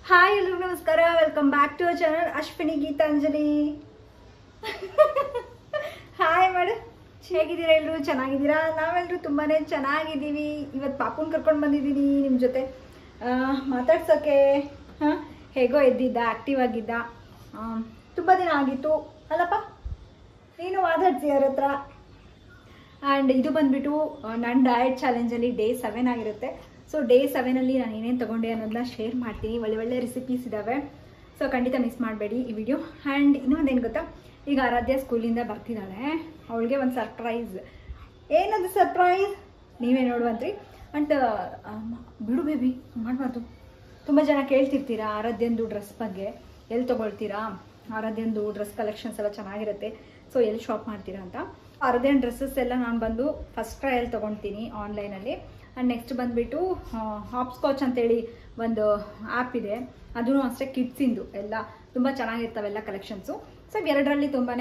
Hi ಎಲ್ರಿಗೂ ನಮಸ್ಕಾರ welcome back to our channel Ashwini Geetanjali hi ಮಾಡು ಹೇಗಿದ್ದೀರಾ ಎಲ್ಲರೂ ಚೆನ್ನಾಗಿದ್ದೀರಾ ನಾವೆಲ್ಲರೂ ತುಂಬಾ ಚೆನ್ನಾಗಿದ್ದೀವಿ ಇವತ್ತು ಪಾಪುನ್ ಕರ್ಕೊಂಡು ಬಂದಿದ್ದೀನಿ ನಿಮ್ಮ ಜೊತೆ ಆ, ಮಾತಾಡ್ಸೋಕ್ಕೆ ಹಾಂ ಹೇಗೋ ಎದ್ದಿದ್ದ ಆ್ಯಕ್ಟಿವ್ ಆಗಿದ್ದ ತುಂಬ ದಿನ ಆಗಿತ್ತು ಅಲ್ಲಪ್ಪ ನೀನು ಮಾತಾಡ್ಸಿ ಅವ್ರ ಹತ್ರ ಆ್ಯಂಡ್ ಇದು ಬಂದ್ಬಿಟ್ಟು ನನ್ನ ಡಯಟ್ ಚಾಲೆಂಜಲ್ಲಿ ಡೇ ಸೆವೆನ್ ಆಗಿರುತ್ತೆ ಸೊ ಡೇ ಸೆವೆನಲ್ಲಿ ನಾನು ಏನೇನು ತೊಗೊಂಡೆ ಅನ್ನೋದನ್ನ ಶೇರ್ ಮಾಡ್ತೀನಿ ಒಳ್ಳೆ ಒಳ್ಳೆ ರೆಸಿಪೀಸ್ ಇದ್ದಾವೆ ಸೊ ಖಂಡಿತ ಮಿಸ್ ಮಾಡಬೇಡಿ ಈ ವಿಡಿಯೋ ಆ್ಯಂಡ್ ಇನ್ನೊಂದೇನು ಗೊತ್ತಾ ಈಗ ಆರಾಧ್ಯ ಸ್ಕೂಲಿಂದ ಬರ್ತಿದ್ದಾಳೆ ಅವಳಿಗೆ ಒಂದು ಸರ್ಪ್ರೈಸ್ ಏನದು ಸರ್ಪ್ರೈಸ್ ನೀವೇ ನೋಡುವಂತ್ರಿ ಅಂಡ್ ಬಿಡು ಬೇಬಿ ಮಾಡಬಾರ್ದು ತುಂಬ ಜನ ಕೇಳ್ತಿರ್ತೀರಾ ಆರಾಧ್ಯಂದು ಡ್ರೆಸ್ ಬಗ್ಗೆ ಎಲ್ಲಿ ತೊಗೊಳ್ತೀರಾ ಆರಾಧ್ಯಂದು ಡ್ರೆಸ್ ಕಲೆಕ್ಷನ್ಸ್ ಎಲ್ಲ ಚೆನ್ನಾಗಿರುತ್ತೆ ಸೊ ಎಲ್ಲಿ ಶಾಪ್ ಮಾಡ್ತೀರಾ ಅಂತ ಆರಾಧ್ಯನ್ ಡ್ರೆಸ್ಸಸ್ ಎಲ್ಲ ನಾನು ಬಂದು ಫಸ್ಟ್ ಟ್ರಯಲ್ ತೊಗೊಳ್ತೀನಿ ಆನ್ಲೈನಲ್ಲಿ ಆ್ಯಂಡ್ ನೆಕ್ಸ್ಟ್ ಬಂದುಬಿಟ್ಟು ಹಾಪ್ಸ್ಕಾಚ್ ಅಂತೇಳಿ ಒಂದು ಆ್ಯಪ್ ಇದೆ ಅದೂ ಅಷ್ಟೇ ಕಿಡ್ಸಿಂದು ಎಲ್ಲ ತುಂಬ ಚೆನ್ನಾಗಿರ್ತಾವೆಲ್ಲ ಕಲೆಕ್ಷನ್ಸು ಸೊ ಎರಡರಲ್ಲಿ ತುಂಬಾ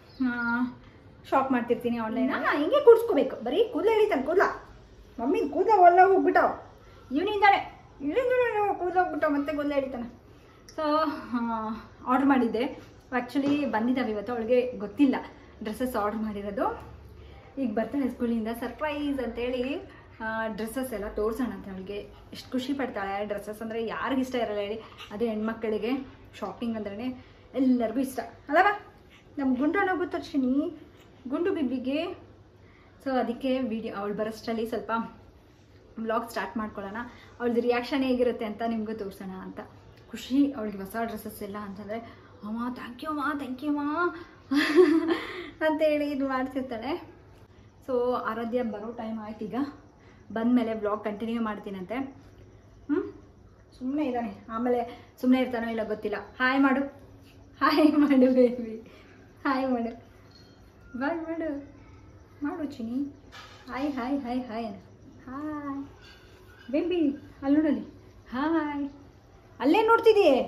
ಶಾಪ್ ಮಾಡ್ತಿರ್ತೀನಿ ಆನ್ಲೈನ್ ಹಿಂಗೆ ಕೂಡಿಸ್ಕೋಬೇಕು ಬರೀ ಕೂದಲು ಎಳಿತಾನೆ ಕೂದಲ ಮಮ್ಮಿ ಕೂದಲ ಒಳ್ಳೆ ಹೋಗ್ಬಿಟ್ಟಾವ ಇವನಿಂದಾನೆ ಇಲ್ಲಿಂದ ಕೂದಲು ಹೋಗ್ಬಿಟ್ಟಾವ ಮತ್ತೆ ಕೂದಲು ಎಳಿತಾನೆ ಸೊ ಆರ್ಡ್ರ್ ಮಾಡಿದ್ದೆ ಆ್ಯಕ್ಚುಲಿ ಬಂದಿದ್ದಾವೆ ಇವತ್ತು ಅವಳಿಗೆ ಗೊತ್ತಿಲ್ಲ ಡ್ರೆಸ್ಸಸ್ ಆರ್ಡ್ರ್ ಮಾಡಿರೋದು ಈಗ ಬರ್ತಾಳೆ ಸ್ಕೂಲಿಂದ ಸರ್ಪ್ರೈಸ್ ಅಂತೇಳಿ ಡ್ರೆಸ್ಸಸ್ ಎಲ್ಲ ತೋರಿಸೋಣ ಅಂತ ಅವಳಿಗೆ ಎಷ್ಟು ಖುಷಿ ಪಡ್ತಾಳೆ ಡ್ರೆಸ್ಸಸ್ ಅಂದರೆ ಯಾರಿಗೂ ಇಷ್ಟ ಇರಲ್ಲ ಹೇಳಿ ಅದು ಹೆಣ್ಮಕ್ಳಿಗೆ ಶಾಪಿಂಗ್ ಅಂದ್ರೆ ಎಲ್ಲರಿಗೂ ಇಷ್ಟ ಅಲ್ಲವಾ ನಮ್ಮ ಗುಂಡು ಗೊತ್ತರ್ಶಿನಿ ಗುಂಡು ಬಿಬ್ಬಿಗೆ ಸೊ ಅದಕ್ಕೆ ವಿಡಿಯೋ ಅವಳು ಬರೋಷ್ಟರಲ್ಲಿ ಸ್ವಲ್ಪ ವ್ಲಾಗ್ ಸ್ಟಾರ್ಟ್ ಮಾಡ್ಕೊಳ್ಳೋಣ ಅವಳದು ರಿಯಾಕ್ಷನ್ ಹೇಗಿರುತ್ತೆ ಅಂತ ನಿಮಗೂ ತೋರಿಸೋಣ ಅಂತ ಖುಷಿ ಅವಳಿಗೆ ಹೊಸ ಡ್ರೆಸ್ಸಸ್ ಎಲ್ಲ ಅಂತಂದರೆ ಅಮ್ಮ ಥ್ಯಾಂಕ್ ಯು ಅಮ್ಮ ಥ್ಯಾಂಕ್ ಯು ಅಮ್ಮ ಅಂತೇಳಿ ಇದು ಮಾಡ್ತಿರ್ತಾಳೆ ಸೊ ಆರಾಧ್ಯ ಬರೋ ಟೈಮ್ ಆಯ್ತು ಈಗ ಬಂದಮೇಲೆ ವ್ಲಾಗ್ ಕಂಟಿನ್ಯೂ ಮಾಡ್ತೀನಂತೆ ಹ್ಞೂ ಸುಮ್ಮನೆ ಇದ್ದಾನೆ ಆಮೇಲೆ ಸುಮ್ಮನೆ ಇರ್ತಾನೋ ಇಲ್ಲ ಗೊತ್ತಿಲ್ಲ ಹಾಯ್ ಮಾಡು ಹಾಯ್ ಮಾಡು ಬೇಬಿ ಹಾಯ್ ಮಾಡು ಬಾಯ್ ಮಾಡು ಮಾಡು ಚಿನಿ hi hi hi hi hi baby ಅಲ್ಲಿ ನೋಡಲಿ ಹಾಯ್ ಅಲ್ಲೇ ನೋಡ್ತಿದೀಯೇ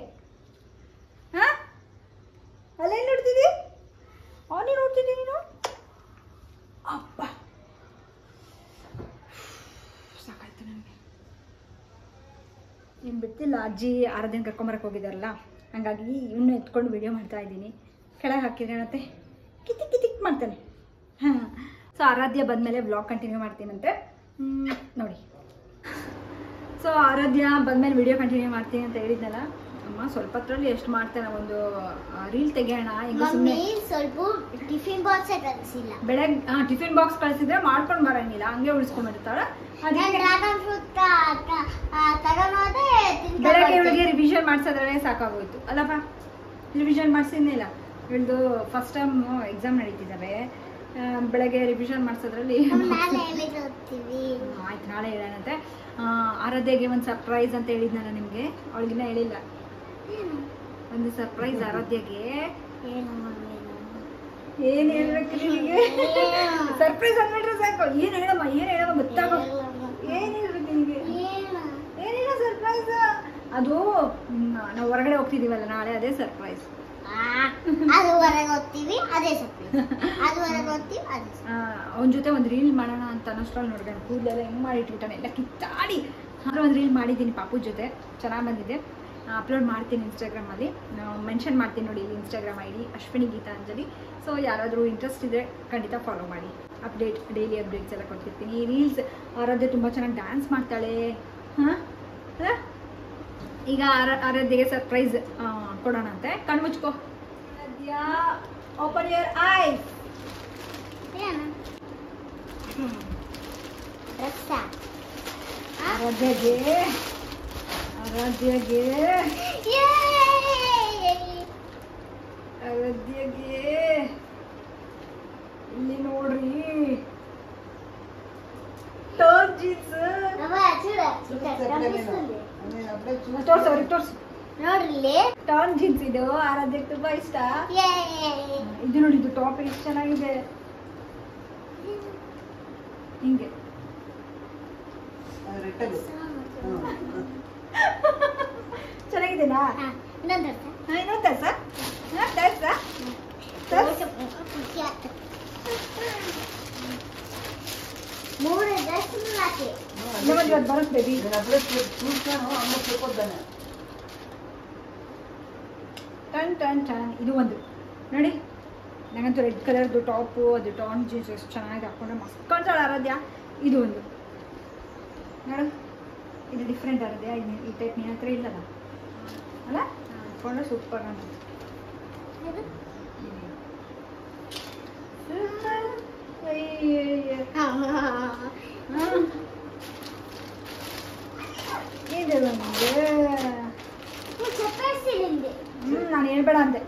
ಹಾಂ ಅಲ್ಲೇ ನೋಡ್ತಿದ್ದಿ ಅವನೇ ನೋಡ್ತಿದ್ದಿ ನೀನು ಅಪ್ಪ ಸಾಕಾಯ್ತು ನನಗೆ ಏನು ಬಿಡ್ತಿಲ್ಲ ಅಜ್ಜಿ ಆರಾಧನೆ ಕರ್ಕೊಂಬರಕ್ಕೆ ಹೋಗಿದ್ದಾರಲ್ಲ ಹಂಗಾಗಿ ಇವನ್ನ ಎತ್ಕೊಂಡು ವಿಡಿಯೋ ಮಾಡ್ತಾ ಇದ್ದೀನಿ ಕೆಳಗೆ ಹಾಕಿದ್ರೆ ಮತ್ತೆ ಕಿತಿಕ್ ಕಿತಿಕ್ ಮಾಡ್ತಾನೆ ಹಾಂ ಸೊ ಆರಾಧ್ಯ ಬಂದಮೇಲೆ ವ್ಲಾಗ್ ಕಂಟಿನ್ಯೂ ಮಾಡ್ತೀನಂತೆ ಹ್ಮ್, ನೋಡಿ ಸೊ ಆರಾಧ್ಯ ಬಂದಮೇಲೆ ವಿಡಿಯೋ ಕಂಟಿನ್ಯೂ ಮಾಡ್ತೀನಿ ಅಂತ ಹೇಳಿದ್ನಲ್ಲ ಅಮ್ಮ ಸ್ವಲ್ಪ ಹೊತ್ತರಲ್ಲಿ ಎಷ್ಟು ಮಾಡ್ತೇನೆ ಒಂದು ರೀಲ್ ತೆಗೆಯೋಣ ಈಗ ಸುಮ್ಮನೆ ಮಮ್ಮಿ ಸ್ವಲ್ಪ ಟಿಫಿನ್ ಬಾಕ್ಸ್ ಕಲಿಸಿಲ್ಲ ಬೆಳಗ್ಗೆ ಟಿಫಿನ್ ಬಾಕ್ಸ್ ಕಳ್ಸಿದ್ರೆ ಮಾಡ್ಕೊಂಡು ಬರಂಗಿಲ್ಲ ಹಂಗೆ ಉಳಿಸ್ಕೊಂಡಿರ್ತಾಳೆ ನಾನು ಅದಕ್ಕೆ ಡ್ರಾಗನ್ ಫ್ರೂಟ್ ತಗೊಂಡೋದೆ ಬೆಳಗ್ಗೆ ಇವಳಿಗೆ ರಿವಿಷನ್ ಮಾಡ್ಸೋದ್ರಲ್ಲೇ ಸಾಕಾಗೋಯ್ತು ಅಲ್ಲಪ್ಪ ರಿವಿಷನ್ ಮಾಡಿಸಿದ್ನಿಲ್ಲ ಇವಳ್ದು ಫಸ್ಟ್ ಟೈಮ್ ಎಕ್ಸಾಮ್ ನಡೀತಿದ್ದಾವೆ ಆ, ಬೆಳಗ್ಗೆ ರಿವಿಷನ್ ಮಾಡಿಸೋದ್ರಲ್ಲಿ ನಾಳೆ ಎಲ್ಲಿಗೆ ಹೋಗ್ತೀವಿ ಆಯ್ತು ನಾಳೆ ಹೇಳೋಣಂತೆ ಆ, ಆರಾಧ್ಯಗೆ ಒಂದು ಸರ್ಪ್ರೈಸ್ ಅಂತ ಹೇಳಿದ್ನಲ್ಲ ನಿಮಗೆ ಅವಳಿಗಿನ್ನ ಹೇಳಿಲ್ಲ ಒಂದು ಸರ್ಪ್ರೈಸ್ ಆರಾಧ್ಯಗೆ ಏನು ಮಮ್ಮಿ ಏನ್ ಹೇಳ್ಬೇಕು ನಿನಗೆ ಸರ್ಪ್ರೈಸ್ ಅಂದ್ಬಿಟ್ರೆ ಸಾಕು ಏನ್ ಹೇಳಮ್ಮ ಏನ್ ಹೇಳಮ್ಮ ಗೊತ್ತಾಗೋ ಏನ್ ಹೇಳ್ಬೇಕು ನಿನಗೆ ಏನು ಏನಿಲ್ಲ ಸರ್ಪ್ರೈಸ್ ಅದು ಮ್, ನಾವು ಹೊರಗಡೆ ಹೋಗ್ತಿದೀವಲ್ಲ ನಾಳೆ ಅದೇ ಸರ್ಪ್ರೈಸ್ ಆ, ಅದು ಹೊರಗೆ ಹೋಗ್ತೀವಿ ಅದೇ ಸರ್ಪ್ರೈಸ್ ಅದು ಹೊರಗೆ ಹೋಗ್ತೀವಿ ಅದೇ surprise. ಅವನ ಜೊತೆ ಒಂದು ರೀಲ್ ಮಾಡೋಣ ಅಂತ ಅನ್ನೋಷ್ಟ್ರಲ್ಲಿ ನೋಡ್ಕೊಂಡು ಕೂದಲೆಲ್ಲ ಹೆಂಗ್ ಮಾಡಿಟ್ಬಿಟ್ಟಾನೆ ಎಲ್ಲ ಕಿತ್ತಾಡಿ ಆದ್ರೆ ಒಂದು ರೀಲ್ ಮಾಡಿದ್ದೀನಿ ಪಾಪು ಜೊತೆ ಚೆನ್ನಾಗಿ ಬಂದಿದೆ ಅಪ್ಲೋಡ್ ಮಾಡ್ತೀನಿ ಇನ್ಸ್ಟಾಗ್ರಾಮಲ್ಲಿ ಮೆನ್ಷನ್ ಮಾಡ್ತೀನಿ ನೋಡಿ ಇಲ್ಲಿ Instagram I D Ashwini Geetanjali so ಯಾರಾದರೂ ಇಂಟ್ರೆಸ್ಟ್ ಇದ್ದರೆ ಖಂಡಿತ ಫಾಲೋ ಮಾಡಿ ಅಪ್ಡೇಟ್ ಡೈಲಿ ಅಪ್ಡೇಟ್ಸ್ ಎಲ್ಲ ಕೊಡ್ತಿರ್ತೀನಿ ಈ ರೀಲ್ಸ್ ಆರಾಧ್ಯ ತುಂಬ ಚೆನ್ನಾಗಿ ಡ್ಯಾನ್ಸ್ ಮಾಡ್ತಾಳೆ ಹಾಂ ಅಲ್ಲ ಈಗ ಆರ ಆರಾಧ್ಯಗೆ ಸರ್ಪ್ರೈಸ್ ಕೊಡೋಣ ಅಂತೆ ಕಣ್ಮುಚ್ಕೋ ಆರಾಧ್ಯ ಓಪನ್ ಯುವರ್ ಐಸ್ ಏನು ಡ್ರೆಸ್ಸಾ ಆರಾಧ್ಯಗೆ ಆರಾಧ್ಯಗೆ ಆರಾಧ್ಯಗೆ ಇಲ್ಲಿ ನೋಡ್ರಿ ಟರ್ನ್ ಜೀನ್ಸ್ ತೋರ್ಸು ಅವ್ರಿಗೆ ತೋರ್ಸು ನೋಡ್ರಿ ಟರ್ನ್ ಜೀನ್ಸ್ ಇದು ಆರಾಧ್ಯಕ್ಕೆ ತುಂಬಾ ಇಷ್ಟ ಇದು ನೋಡಿ ಇದು ಟಾಪ್ ಎಷ್ಟು ಚೆನ್ನಾಗಿದೆ ಹಿಂಗೆ ಚೆನ್ನಾಗಿದೆನಾ ಇನ್ನೊಂದು ಹಾ, ಇನ್ನೊಂದ್ ತರ್ಸ ಹಾ, ತರ್ಸ ತರ್ಸ್. ಮೂರು ಡ್ರೆಸ್ ಹಾಕಿ ಇನ್ನೊಂದ್ ಇವತ್ತು ಬರುತ್ತೆ ಬೇಬಿ ಟನ್ ಟನ್ ಟನ್ ಇದು ಒಂದು ನೋಡಿ ನನಗಂತೂ ರೆಡ್ ಕಲರ್ದು ಟಾಪು ಅದು ಟಾನ್ ಜೀನ್ಸ್ ಎಷ್ಟು ಚೆನ್ನಾಗಿ ಹಾಕೊಂಡ್ರೆ ಮಸ್ತ್ ಕಾಣ್ತಾಳೆ ಆರಾಧ್ಯ ಇದು ಒಂದು ನೋಡು ಇದು ಡಿಫ್ರೆಂಟ್ ಆರಾಧ್ಯ ಇದು ಈ ಟೈಪ್ ನಿನ್ನ ಹತ್ರ ಇಲ್ಲಲ್ಲ ಅಲ್ಲ ಹಾಕೊಂಡ್ರೆ ಸೂಪರ್ ಕಾಣ್ತದೆ ಇದು? ಸೂಪರ್ ಅಯ್ಯಯ್ಯ ಹಾ, ಹ್ಮ್. ಇದು ಒಂದು ಇದು ಚಪಾತಿ ತಿಂದೆ. ಹ್ಮ್ ನಾನು ಹೇಳ್ಬೇಡ ಅಂದೆ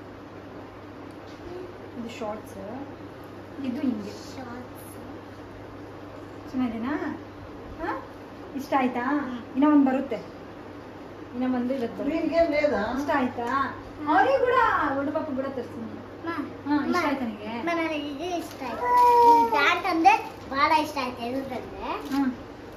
ಇದು ಶಾರ್ಟ್ಸ್ ಇದು ಹಿಂಗೆ Shorts. ಚೆನ್ನಾಗಿದೆನಾ ಹಾ ಇಷ್ಟ ಆಯ್ತಾ ಇನ್ನೂ ಒಂದು ಬರುತ್ತೆ ಇನ್ನೂ ಒಂದು ಇವತ್ತು ಬರುತ್ತೆ ಇಷ್ಟ ಆಯ್ತಾ ಅವ್ರಿಗೆ ಕೂಡ ಒಳ್ಳೆ ಪಾಪ ಕೂಡ ತರಿಸ್ತೀನಿ ಮಾ, ಹಾ ಇಷ್ಟ ಮಾ, ಆಯ್ತಾ ನಿನಗೆ ಮಾ, ನನಗೆ ಇದು ಇಷ್ಟ ಆಯ್ತು ಈ ಪ್ಯಾಂಟ್ ಅಂದ್ರೆ ಬಹಳ ಇಷ್ಟ ಆಯ್ತು ಎದುರುಗಂದ್ರೆ ಹ್ಮ್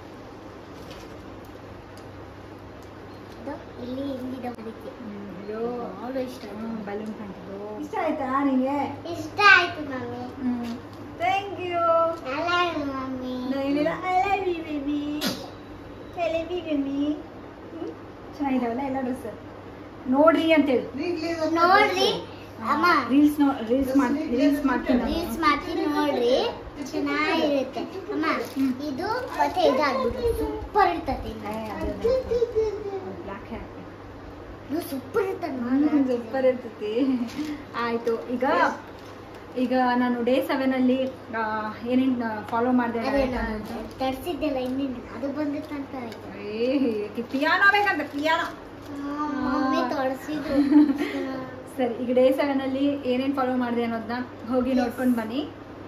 ಇದು ಇಲ್ಲಿ ಹಿಂದಿದೆ ಅದಕ್ಕೆ ಅಯ್ಯೋ ಬಹಳ ಇಷ್ಟ ಆಯ್ತು ಬಲೂನ್ ಕಾಣ್ತಿದ್ದು ಇಷ್ಟ ಆಯ್ತಾ ನಿನಗೆ ಇಷ್ಟ ಆಯ್ತು ಮಮ್ಮಿ ಹ್ಮ್ ಥ್ಯಾಂಕ್ ಯು ಅಲ್ಲ ಮಮ್ಮಿ ಏನಿಲ್ಲ I love you baby I love you baby ಚೆನ್ನಾಗಿದಾವಲ್ಲ ಎಲ್ಲ ಡ್ರೆಸ್ ನೋಡ್ರಿ ಅಂತೇಳಿ ನೋಡ್ರಿ ಅಮ್ಮ ರೀಲ್ಸ್ ನೋ ರೀಲ್ಸ್ ಮಾಡಿ ರೀಲ್ಸ್ ಮಾಡ್ತೀನಿ ರೀಲ್ಸ್ ಮಾಡ್ತೀನಿ ನೋಡ್ರಿ ಚೆನ್ನಾಗಿರುತ್ತೆ ಅಮ್ಮ ಇದು ಮತ್ತೆ ಇದಾಗ್ಬಿಟ್ಟು ಸೂಪರ್ ಇರ್ತದೆ ಬ್ಲ್ಯಾಕ್ ಹ್ಯಾಕ್ ಇದು ಸೂಪರ್ ಇರ್ತದೆ ಸೂಪರ್ ಇರ್ತೈತಿ ಆಯ್ತು ಈಗ ಈಗ ನಾನು ಡೇ ಸೆವೆನ್ ಅಲ್ಲಿ ಏನೇನು ಫಾಲೋ ಮಾಡಿದೆ ತರ್ಸಿದ್ದೆಲ್ಲ ಇನ್ನೇನು ಅದು ಬಂದಿತ್ತು ಅಂತ ಆಯ್ತು ಪಿಯಾನೋ ಬೇಕಂತ ಪಿಯಾನೋ ಮಮ್ಮಿ ತೊಳಸಿದ್ರು ಸರಿ ಈಗ ಡೇ ಸೆವೆನ್ ಅಲ್ಲಿ ಏನೇನ್ ಫಾಲೋ ಮಾಡಿದೆ ಅನ್ನೋದನ್ನ ಹೋಗಿ ನೋಡ್ಕೊಂಡು ಬನ್ನಿ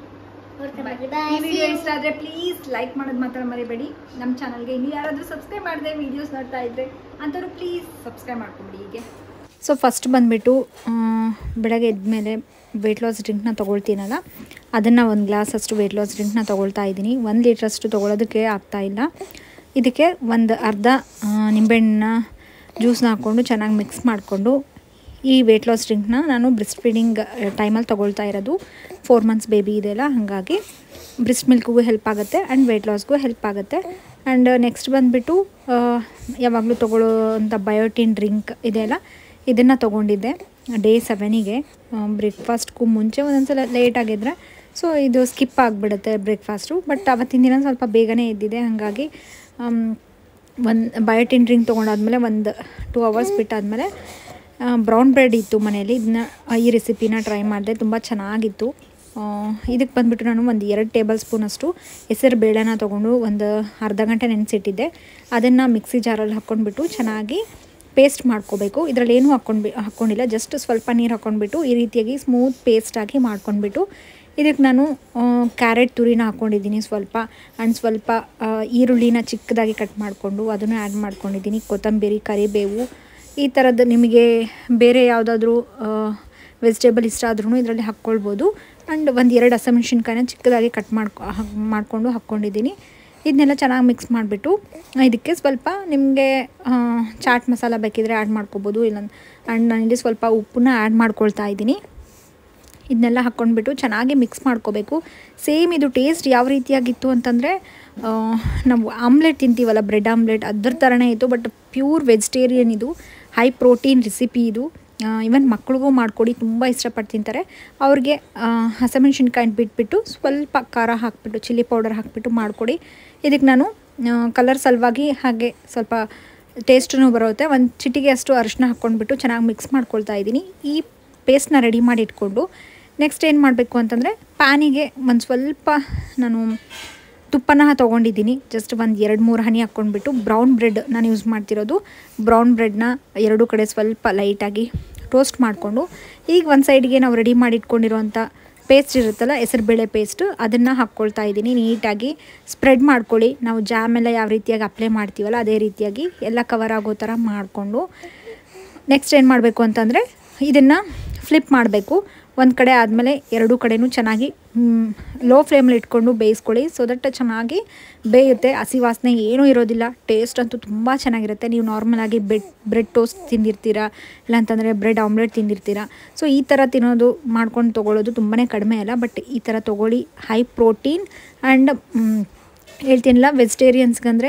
ಈ ವಿಡಿಯೋ ಇಷ್ಟ ಆದ್ರೆ ಪ್ಲೀಸ್ ಲೈಕ್ ಮಾಡೋದು ಮಾತ್ರ ಮರಿಬೇಡಿ ನಮ್ಮ ಚಾನಲ್ಗೆ ಇನ್ನು ಯಾರಾದರೂ ಸಬ್ಸ್ಕ್ರೈಬ್ ಮಾಡದೆ ವಿಡಿಯೋಸ್ ನೋಡ್ತಾ ಇದ್ರೆ ಅಂಥವ್ರು ಪ್ಲೀಸ್ ಸಬ್ಸ್ಕ್ರೈಬ್ ಮಾಡ್ಕೊಂಬಿಡಿ ಹೀಗೆ ಸೊ ಫಸ್ಟ್ ಬಂದುಬಿಟ್ಟು ಬೆಳಗ್ಗೆ ಎದ್ಮೇಲೆ ವೆಯ್ಟ್ ಲಾಸ್ ಡ್ರಿಂಕ್ನ ತೊಗೊಳ್ತೀನಲ್ಲ ಅದನ್ನು ಒಂದು ಗ್ಲಾಸ್ ಅಷ್ಟು ವೆಯ್ಟ್ ಲಾಸ್ ಡ್ರಿಂಕ್ನ ತೊಗೊಳ್ತಾ ಇದ್ದೀನಿ ಒಂದು ಲೀಟ್ರಷ್ಟು ತೊಗೊಳೋದಕ್ಕೆ ಆಗ್ತಾ ಇಲ್ಲ ಇದಕ್ಕೆ ಒಂದು ಅರ್ಧ ಆ, ನಿಂಬೆಹಣ್ಣಿನ ಜ್ಯೂಸ್ನ ಹಾಕ್ಕೊಂಡು ಚೆನ್ನಾಗಿ ಮಿಕ್ಸ್ ಮಾಡಿಕೊಂಡು ಈ ವೆಯ್ಟ್ ಲಾಸ್ ಡ್ರಿಂಕ್ನ ನಾನು ಬ್ರಿಸ್ಟ್ ಫೀಡಿಂಗ್ ಟೈಮಲ್ಲಿ ತೊಗೊಳ್ತಾ ಇರೋದು ಫೋರ್ ಮಂತ್ಸ್ ಬೇಬಿ ಇದೆಯಲ್ಲ ಹಾಗಾಗಿ ಬ್ರಿಸ್ಟ್ ಮಿಲ್ಕ್ಗೂ ಹೆಲ್ಪ್ ಆಗುತ್ತೆ ಆ್ಯಂಡ್ ವೆಯ್ಟ್ ಲಾಸ್ಗೂ ಹೆಲ್ಪ್ ಆಗುತ್ತೆ ಆ್ಯಂಡ್ ನೆಕ್ಸ್ಟ್ ಬಂದುಬಿಟ್ಟು ಯಾವಾಗಲೂ ತೊಗೊಳ್ಳೋಂಥ ಬಯೋಟಿನ್ ಡ್ರಿಂಕ್ ಇದೆಯಲ್ಲ ಇದನ್ನು ತೊಗೊಂಡಿದ್ದೆ ಡೇ ಸೆವೆನಿಗೆ ಬ್ರೇಕ್ಫಾಸ್ಟ್ಗೂ ಮುಂಚೆ ಒಂದೊಂದ್ಸಲ ಲೇಟ್ ಆಗಿದ್ರೆ ಸೊ ಇದು ಸ್ಕಿಪ್ ಆಗಿಬಿಡುತ್ತೆ ಬ್ರೇಕ್ಫಾಸ್ಟು ಬಟ್ ಅವತ್ತಿನ ದಿನ ಸ್ವಲ್ಪ ಬೇಗನೆ ಎದ್ದಿದೆ ಹಾಗಾಗಿ ಒಂದು ಬಯೋಟಿನ್ ಡ್ರಿಂಕ್ ತೊಗೊಂಡಾದ್ಮೇಲೆ ಒಂದು ಟೂ ಅವರ್ಸ್ ಬಿಟ್ಟಾದಮೇಲೆ ಬ್ರೌನ್ ಬ್ರೆಡ್ ಇತ್ತು ಮನೆಯಲ್ಲಿ ಇದನ್ನ ಈ ರೆಸಿಪಿನ ಟ್ರೈ ಮಾಡಿದೆ ತುಂಬ ಚೆನ್ನಾಗಿತ್ತು ಇದಕ್ಕೆ ಬಂದುಬಿಟ್ಟು ನಾನು ಒಂದು ಎರಡು ಟೇಬಲ್ ಸ್ಪೂನಷ್ಟು ಹೆಸರು ಬೇಳೆನ ತೊಗೊಂಡು ಒಂದು ಅರ್ಧ ಗಂಟೆ ನೆನೆಸಿಟ್ಟಿದ್ದೆ ಅದನ್ನು ಮಿಕ್ಸಿ ಜಾರಲ್ಲಿ ಹಾಕ್ಕೊಂಡ್ಬಿಟ್ಟು ಚೆನ್ನಾಗಿ ಪೇಸ್ಟ್ ಮಾಡ್ಕೋಬೇಕು ಇದರಲ್ಲಿ ಏನೂ ಹಾಕ್ಕೊಂಡು ಹಾಕ್ಕೊಂಡಿಲ್ಲ ಜಸ್ಟ್ ಸ್ವಲ್ಪ ನೀರು ಹಾಕ್ಕೊಂಡ್ಬಿಟ್ಟು ಈ ರೀತಿಯಾಗಿ ಸ್ಮೂತ್ ಪೇಸ್ಟಾಗಿ ಮಾಡ್ಕೊಂಡ್ಬಿಟ್ಟು ಇದಕ್ಕೆ ನಾನು ಕ್ಯಾರೆಟ್ ತುರಿನ ಹಾಕ್ಕೊಂಡಿದ್ದೀನಿ ಸ್ವಲ್ಪ ಆ್ಯಂಡ್ ಸ್ವಲ್ಪ ಆ, ಈರುಳ್ಳಿನ ಚಿಕ್ಕದಾಗಿ ಕಟ್ ಮಾಡಿಕೊಂಡು ಅದನ್ನು ಆ್ಯಡ್ ಮಾಡ್ಕೊಂಡಿದ್ದೀನಿ ಕೊತ್ತಂಬರಿ ಕರಿಬೇವು ಈ ಥರದ್ದು ನಿಮಗೆ ಬೇರೆ ಯಾವುದಾದ್ರೂ ವೆಜಿಟೇಬಲ್ ಇಷ್ಟ ಆದ್ರೂ ಇದರಲ್ಲಿ ಹಾಕ್ಕೊಳ್ಬೋದು ಆ್ಯಂಡ್ ಒಂದು ಎರಡು ಹಸಿಮೆಣ್ಸಿನ್ಕಾಯಿನ ಚಿಕ್ಕದಾಗಿ ಕಟ್ ಮಾಡ್ಕೊ ಹಾಕ್- ಮಾಡಿಕೊಂಡು ಹಾಕ್ಕೊಂಡಿದ್ದೀನಿ ಇದನ್ನೆಲ್ಲ ಚೆನ್ನಾಗಿ ಮಿಕ್ಸ್ ಮಾಡಿಬಿಟ್ಟು ಇದಕ್ಕೆ ಸ್ವಲ್ಪ ನಿಮಗೆ ಚಾಟ್ ಮಸಾಲ ಬೇಕಿದ್ರೆ ಆ್ಯಡ್ ಮಾಡ್ಕೋಬೋದು ಇಲ್ಲ ಆ್ಯಂಡ್ ನಾನಿಲ್ಲಿ ಸ್ವಲ್ಪ ಉಪ್ಪನ್ನ ಆ್ಯಡ್ ಮಾಡ್ಕೊಳ್ತಾ ಇದ್ದೀನಿ ಇದನ್ನೆಲ್ಲ ಹಾಕ್ಕೊಂಡ್ಬಿಟ್ಟು ಚೆನ್ನಾಗಿ ಮಿಕ್ಸ್ ಮಾಡ್ಕೋಬೇಕು ಸೇಮ್ ಇದು ಟೇಸ್ಟ್ ಯಾವ ರೀತಿಯಾಗಿತ್ತು ಅಂತಂದರೆ ನಾವು ಆಮ್ಲೆಟ್ ತಿಂತೀವಲ್ಲ ಬ್ರೆಡ್ ಆಮ್ಲೆಟ್ ಅದ್ರ ಥರನೇ ಇತ್ತು ಬಟ್ ಪ್ಯೂರ್ ವೆಜಿಟೇರಿಯನ್ ಇದು ಹೈ ಪ್ರೋಟೀನ್ ರೆಸಿಪಿ ಇದು ಇವನ್ ಮಕ್ಳಿಗೂ ಮಾಡಿಕೊಡಿ ತುಂಬ ಇಷ್ಟಪಟ್ಟು ತಿಂತಾರೆ ಅವ್ರಿಗೆ ಹಸಿಮೆಣ್ಸಿನ್ಕಾಯಿ ಬಿಟ್ಬಿಟ್ಟು ಸ್ವಲ್ಪ ಖಾರ ಹಾಕ್ಬಿಟ್ಟು ಚಿಲ್ಲಿ ಪೌಡರ್ ಹಾಕ್ಬಿಟ್ಟು ಮಾಡಿಕೊಡಿ ಇದಕ್ಕೆ ನಾನು ಕಲರ್ ಸಲುವಾಗಿ ಹಾಗೆ ಸ್ವಲ್ಪ ಟೇಸ್ಟೂ ಬರುತ್ತೆ ಒಂದು ಚಿಟಿಗೆ ಅಷ್ಟು ಅರಿಶಿನ ಹಾಕ್ಕೊಂಡ್ಬಿಟ್ಟು ಚೆನ್ನಾಗಿ ಮಿಕ್ಸ್ ಮಾಡ್ಕೊಳ್ತಾ ಇದ್ದೀನಿ ಈ ಪೇಸ್ಟ್ನ ರೆಡಿ ಮಾಡಿ ಇಟ್ಕೊಂಡು ನೆಕ್ಸ್ಟ್ ಏನು ಮಾಡಬೇಕು ಅಂತಂದರೆ ಪ್ಯಾನಿಗೆ ಒಂದು ಸ್ವಲ್ಪ ನಾನು ತುಪ್ಪನ ತೊಗೊಂಡಿದ್ದೀನಿ ಜಸ್ಟ್ ಒಂದು ಎರಡು ಮೂರು ಹನಿ ಹಾಕ್ಕೊಂಡ್ಬಿಟ್ಟು ಬ್ರೌನ್ ಬ್ರೆಡ್ ನಾನು ಯೂಸ್ ಮಾಡ್ತಿರೋದು ಬ್ರೌನ್ ಬ್ರೆಡ್ನ ಎರಡು ಕಡೆ ಸ್ವಲ್ಪ ಲೈಟಾಗಿ ಟೋಸ್ಟ್ ಮಾಡಿಕೊಂಡು ಈಗ ಒಂದು ಸೈಡ್ಗೆ ನಾವು ರೆಡಿ ಮಾಡಿ ಇಟ್ಕೊಂಡಿರೋಂಥ ಪೇಸ್ಟ್ ಇರುತ್ತಲ್ಲ ಹೆಸರುಬೇಳೆ ಪೇಸ್ಟ್ ಅದನ್ನು ಹಾಕ್ಕೊಳ್ತಾ ಇದ್ದೀನಿ ನೀಟಾಗಿ ಸ್ಪ್ರೆಡ್ ಮಾಡ್ಕೊಳ್ಳಿ ನಾವು ಜಾಮ್ ಎಲ್ಲ ಯಾವ ರೀತಿಯಾಗಿ ಅಪ್ಲೈ ಮಾಡ್ತೀವಲ್ಲ ಅದೇ ರೀತಿಯಾಗಿ ಎಲ್ಲ ಕವರ್ ಆಗೋ ಥರ ಮಾಡಿಕೊಂಡು ನೆಕ್ಸ್ಟ್ ಏನು ಮಾಡಬೇಕು ಅಂತಂದರೆ ಇದನ್ನು ಫ್ಲಿಪ್ ಮಾಡಬೇಕು ಒಂದು ಕಡೆ ಆದಮೇಲೆ ಎರಡೂ ಕಡೆನೂ ಚೆನ್ನಾಗಿ ಲೋ ಫ್ಲೇಮಲ್ಲಿ ಇಟ್ಕೊಂಡು ಬೇಯಿಸ್ಕೊಳ್ಳಿ ಸೊ ದಟ್ ಚೆನ್ನಾಗಿ ಬೇಯುತ್ತೆ ಹಸಿ ವಾಸನೆ ಏನೂ ಇರೋದಿಲ್ಲ ಟೇಸ್ಟ್ ಅಂತೂ ತುಂಬ ಚೆನ್ನಾಗಿರುತ್ತೆ ನೀವು ನಾರ್ಮಲಾಗಿ ಬೆಡ್ ಬ್ರೆಡ್ ಟೋಸ್ಟ್ ತಿಂದಿರ್ತೀರಾ ಇಲ್ಲಾಂತಂದರೆ ಬ್ರೆಡ್ ಆಮ್ಲೆಟ್ ತಿಂದಿರ್ತೀರಾ ಸೊ ಈ ಥರ ತಿನ್ನೋದು ಮಾಡ್ಕೊಂಡು ತೊಗೊಳ್ಳೋದು ತುಂಬಾ ಕಡಿಮೆ ಅಲ್ಲ ಬಟ್ ಈ ಥರ ತೊಗೊಳ್ಳಿ ಹೈ ಪ್ರೋಟೀನ್ ಆ್ಯಂಡ್ ಹೇಳ್ತೀನಲ್ಲ ವೆಜಿಟೇರಿಯನ್ಸ್ಗಂದರೆ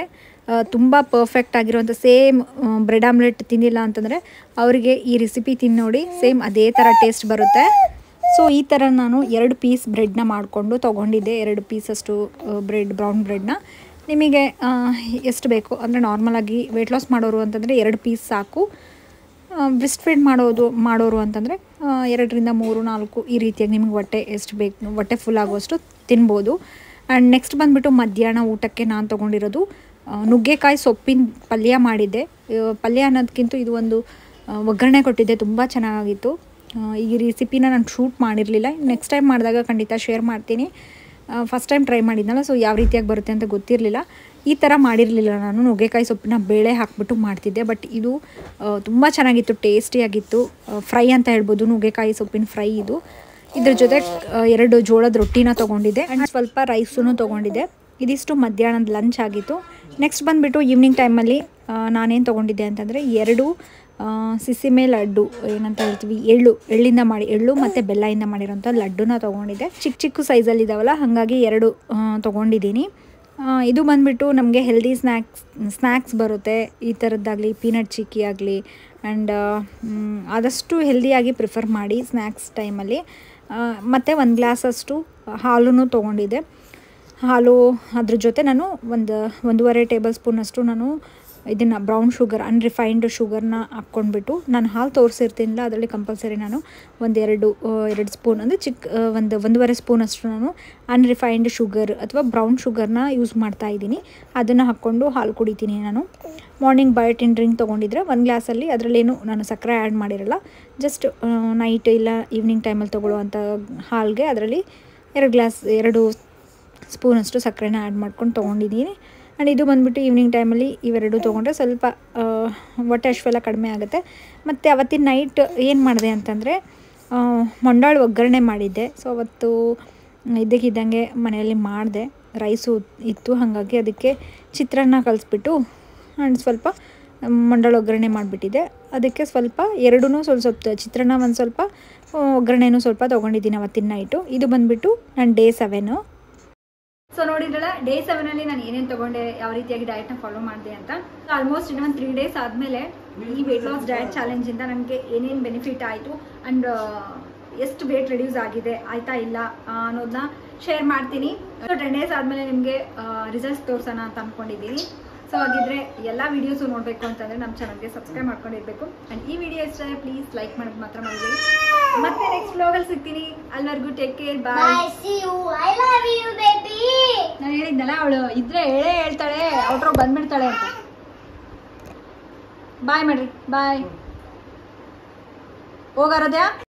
ತುಂಬ ಪರ್ಫೆಕ್ಟ್ ಆಗಿರುವಂಥ ಸೇಮ್ ಬ್ರೆಡ್ ಆಮ್ಲೆಟ್ ತಿಂದಿಲ್ಲ ಅಂತಂದರೆ ಅವರಿಗೆ ಈ ರೆಸಿಪಿ ತಿಂದು ನೋಡಿ ಸೇಮ್ ಅದೇ ಥರ ಟೇಸ್ಟ್ ಬರುತ್ತೆ ಸೊ ಈ ಥರ ನಾನು ಎರಡು ಪೀಸ್ ಬ್ರೆಡ್ನ ಮಾಡಿಕೊಂಡು ತೊಗೊಂಡಿದ್ದೆ ಎರಡು ಪೀಸಷ್ಟು ಬ್ರೆಡ್ ಬ್ರೌನ್ ಬ್ರೆಡ್ನ ನಿಮಗೆ ಆ, ಎಷ್ಟು ಬೇಕು ಅಂದರೆ ನಾರ್ಮಲಾಗಿ ವೆಯ್ಟ್ ಲಾಸ್ ಮಾಡೋರು ಅಂತಂದರೆ ಎರಡು ಪೀಸ್ ಸಾಕು ಬ್ರೆಸ್ಟ್ ಫೀಡ್ ಮಾಡೋದು ಮಾಡೋರು ಅಂತಂದರೆ ಎರಡರಿಂದ ಮೂರು ನಾಲ್ಕು ಈ ರೀತಿಯಾಗಿ ನಿಮ್ಗೆ ಹೊಟ್ಟೆ ಎಷ್ಟು ಬೇಕು ಹೊಟ್ಟೆ ಫುಲ್ ಆಗುವಷ್ಟು ತಿನ್ಬೋದು ಆ್ಯಂಡ್ ನೆಕ್ಸ್ಟ್ ಬಂದುಬಿಟ್ಟು ಮಧ್ಯಾಹ್ನ ಊಟಕ್ಕೆ ನಾನು ತೊಗೊಂಡಿರೋದು ಆ, ನುಗ್ಗೆಕಾಯಿ ಸೊಪ್ಪಿನ ಪಲ್ಯ ಮಾಡಿದ್ದೆ ಆ, ಪಲ್ಯ ಅನ್ನೋದಕ್ಕಿಂತ ಇದು ಒಂದು ಆ, ಒಗ್ಗರಣೆ ಕೊಟ್ಟಿದ್ದೆ ತುಂಬ ಚೆನ್ನಾಗಿತ್ತು ಆ, ಈ ರೆಸಿಪಿನ ನಾನು ಶೂಟ್ ಮಾಡಿರಲಿಲ್ಲ ನೆಕ್ಸ್ಟ್ ಟೈಮ್ ಮಾಡಿದಾಗ ಖಂಡಿತ ಶೇರ್ ಮಾಡ್ತೀನಿ ಫಸ್ಟ್ ಟೈಮ್ ಟ್ರೈ ಮಾಡಿದ್ನಲ್ಲ ಸೊ ಯಾವ ರೀತಿಯಾಗಿ ಬರುತ್ತೆ ಅಂತ ಗೊತ್ತಿರಲಿಲ್ಲ ಈ ಥರ ಮಾಡಿರಲಿಲ್ಲ ನಾನು ನುಗ್ಗೆಕಾಯಿ ಸೊಪ್ಪಿನ ಬೇಳೆ ಹಾಕ್ಬಿಟ್ಟು ಮಾಡ್ತಿದ್ದೆ ಬಟ್ ಇದು ತುಂಬ ಚೆನ್ನಾಗಿತ್ತು ಟೇಸ್ಟಿಯಾಗಿತ್ತು ಫ್ರೈ ಅಂತ ಹೇಳ್ಬೋದು ನುಗ್ಗೆಕಾಯಿ ಸೊಪ್ಪಿನ ಫ್ರೈ ಇದು ಇದ್ರ ಜೊತೆ ಆ, ಎರಡು ಜೋಳದ ರೊಟ್ಟಿನ ತೊಗೊಂಡಿದ್ದೆ ಆ್ಯಂಡ್ ಸ್ವಲ್ಪ ರೈಸೂ ತೊಗೊಂಡಿದ್ದೆ ಇದಿಷ್ಟು ಮಧ್ಯಾಹ್ನದ ಲಂಚ್ ಆಗಿತ್ತು ನೆಕ್ಸ್ಟ್ ಬಂದುಬಿಟ್ಟು ಈವ್ನಿಂಗ್ ಟೈಮಲ್ಲಿ ನಾನೇನು ತೊಗೊಂಡಿದ್ದೆ ಅಂತಂದರೆ ಎರಡು ಆ, ಸಿಸಿಮೆ ಲಡ್ಡು ಏನಂತ ಹೇಳ್ತೀವಿ ಎಳ್ಳು ಎಳ್ಳಿಂದ ಮಾಡಿ ಎಳ್ಳು ಮತ್ತು ಬೆಲ್ಲದಿಂದ ಮಾಡಿರೋಂಥ ಲಡ್ಡುನ ತೊಗೊಂಡಿದ್ದೆ ಚಿಕ್ಕ ಚಿಕ್ಕ ಸೈಜಲ್ಲಿ ಇದಾವಲ್ಲ ಹಾಗಾಗಿ ಎರಡು ಆ, ತೊಗೊಂಡಿದ್ದೀನಿ ಆ, ಇದು ಬಂದುಬಿಟ್ಟು ನಮಗೆ ಹೆಲ್ದಿ ಸ್ನ್ಯಾಕ್ಸ್ ಸ್ನ್ಯಾಕ್ಸ್ ಬರುತ್ತೆ ಈ ಥರದ್ದಾಗಲಿ ಪೀನಟ್ ಚಿಕ್ಕಿ ಆಗಲಿ ಆ್ಯಂಡ್ ಆದಷ್ಟು ಹೆಲ್ದಿಯಾಗಿ ಪ್ರಿಫರ್ ಮಾಡಿ ಸ್ನ್ಯಾಕ್ಸ್ ಟೈಮಲ್ಲಿ ಮತ್ತು ಒಂದು ಗ್ಲಾಸಷ್ಟು ಹಾಲೂ ತೊಗೊಂಡಿದ್ದೆ ಹಾಲು ಅದ್ರ ಜೊತೆ ನಾನು ಒಂದು ಒಂದೂವರೆ ಟೇಬಲ್ ಸ್ಪೂನಷ್ಟು ನಾನು ಇದನ್ನು ಬ್ರೌನ್ ಶುಗರ್ ಅನ್ರಿಫೈನ್ಡ್ ಶುಗರ್ನ ಹಾಕ್ಕೊಂಡ್ಬಿಟ್ಟು ನಾನು ಹಾಲು ತೋರಿಸಿರ್ತೀನಿಲ್ಲ ಅದರಲ್ಲಿ ಕಂಪಲ್ಸರಿ ನಾನು ಒಂದೆರಡು ಆ, ಎರಡು ಸ್ಪೂನ್ ಅಂದರೆ ಚಿಕ್ಕ ಆ, ಒಂದು ಒಂದೂವರೆ ಸ್ಪೂನಷ್ಟು ನಾನು ಅನ್ರಿಫೈನ್ಡ್ ಶುಗರ್ ಅಥವಾ ಬ್ರೌನ್ ಶುಗರ್ನ ಯೂಸ್ ಮಾಡ್ತಾ ಇದ್ದೀನಿ ಅದನ್ನು ಹಾಕ್ಕೊಂಡು ಹಾಲು ಕುಡಿತೀನಿ ನಾನು ಮಾರ್ನಿಂಗ್ ಬಯೋಟಿನ್ ಡ್ರಿಂಕ್ ತೊಗೊಂಡಿದ್ರೆ ಒಂದು ಗ್ಲಾಸಲ್ಲಿ ಅದರಲ್ಲೇನು ನಾನು ಸಕ್ಕರೆ ಆ್ಯಡ್ ಮಾಡಿರಲ್ಲ ಜಸ್ಟ್ ನೈಟ್ ಇಲ್ಲ ಈವ್ನಿಂಗ್ ಟೈಮಲ್ಲಿ ತೊಗೊಳ್ಳುವಂಥ ಹಾಲಿಗೆ ಅದರಲ್ಲಿ ಎರಡು ಗ್ಲಾಸ್ ಎರಡು ಸ್ಪೂನಷ್ಟು ಸಕ್ಕರೆನ ಆ್ಯಡ್ ಮಾಡ್ಕೊಂಡು ತೊಗೊಂಡಿದ್ದೀನಿ ಆ್ಯಂಡ್ ಇದು ಬಂದುಬಿಟ್ಟು ಈವ್ನಿಂಗ್ ಟೈಮಲ್ಲಿ ಇವೆರಡು ತೊಗೊಂಡ್ರೆ ಸ್ವಲ್ಪ ಆ, ಹೊಟ್ಟೆ ಹಶ್ವೆಲ್ಲ ಕಡಿಮೆ ಆಗುತ್ತೆ ಮತ್ತು ಅವತ್ತಿನ ನೈಟ್ ಏನು ಮಾಡಿದೆ ಅಂತಂದರೆ ಮೊಂಡಾಳು ಒಗ್ಗರಣೆ ಮಾಡಿದ್ದೆ ಸೊ ಅವತ್ತು ಇದ್ದಕ್ಕಿದ್ದಂಗೆ ಮನೆಯಲ್ಲಿ ಮಾಡಿದೆ ರೈಸು ಇತ್ತು ಹಾಗಾಗಿ ಅದಕ್ಕೆ ಚಿತ್ರಾನ್ನ ಕಲಿಸ್ಬಿಟ್ಟು ಆ್ಯಂಡ್ ಸ್ವಲ್ಪ ಮಂಡಳ ಒಗ್ಗರಣೆ ಮಾಡಿಬಿಟ್ಟಿದ್ದೆ ಅದಕ್ಕೆ ಸ್ವಲ್ಪ ಎರಡೂ ಸ್ವಲ್ಪ ಸ್ವಲ್ಪ ಚಿತ್ರಾನ್ನ ಒಂದು ಸ್ವಲ್ಪ ಆ, ಒಗ್ಗರಣೆನೂ ಸ್ವಲ್ಪ ತೊಗೊಂಡಿದ್ದೀನಿ ಅವತ್ತಿನ ನೈಟು ಇದು ಬಂದುಬಿಟ್ಟು ನನ್ನ ಡೇ ಸೆವೆನು ಸೊ ನೋಡಿದ್ರಲ್ಲ ಡೇ ಸೆವೆನಲ್ಲಿ ನಾನು ಏನೇನು ತೊಗೊಂಡೆ ಯಾವ ರೀತಿಯಾಗಿ ಡಯಟ್ನ ಫಾಲೋ ಮಾಡಿದೆ ಅಂತ ಆಲ್ಮೋಸ್ಟ್ ಇನ್ನೊಂದು ತ್ರೀ ಡೇಸ್ ಆದಮೇಲೆ ಈ ವೆಯ್ಟ್ ಲಾಸ್ ಡಯಟ್ ಚಾಲೆಂಜಿಂದ ನನಗೆ ಏನೇನು ಬೆನಿಫಿಟ್ ಆಯಿತು ಆ್ಯಂಡ್ ಎಷ್ಟು ವೇಟ್ ರಿಡ್ಯೂಸ್ ಆಗಿದೆ ಆಯ್ತಾ ಇಲ್ಲ ಆ, ಅನ್ನೋದನ್ನ ಶೇರ್ ಮಾಡ್ತೀನಿ ಸೊ ಟೆನ್ ಡೇಸ್ ಆದಮೇಲೆ ನಿಮಗೆ ರಿಸಲ್ಟ್ಸ್ ತೋರ್ಸೋಣ ಅಂತ ಅಂದ್ಕೊಂಡಿದ್ದೀನಿ ಸೊ ಹಾಗಿದ್ರೆ ಎಲ್ಲ ವೀಡಿಯೋಸು ನೋಡಬೇಕು ಅಂತಂದರೆ ನಮ್ಮ ಚಾನಲ್ಗೆ ಸಬ್ಸ್ಕ್ರೈಬ್ ಮಾಡ್ಕೊಂಡಿರ್ಬೇಕು ಆ್ಯಂಡ್ ಈ ವಿಡಿಯೋ ಇಷ್ಟ ಪ್ಲೀಸ್ ಲೈಕ್ ಮಾಡೋದು ಮಾತ್ರ ಮಾಡಿದ್ದೀವಿ ಮತ್ತೆ ನೆಕ್ಸ್ಟ್ ವ್ಲಾಗಲ್ಲಿ ಸಿಗ್ತೀನಿ ಅಲ್ಲಿವರೆಗೂ take care bye Bye, see you. I love you, baby. ನಾನು ಹೇಳಿದ್ನಲ್ಲ ಅವಳು ಇದ್ರೆ ಹೇಳೇ ಹೇಳ್ತಾಳೆ ಅವ್ರ ಬಂದ್ಬಿಡ್ತಾಳೆ ಅಂತ ಬಾಯ್ ಮಾಡ್ರಿ ಬಾಯ್ ಹೋಗಾರದ್ಯಾ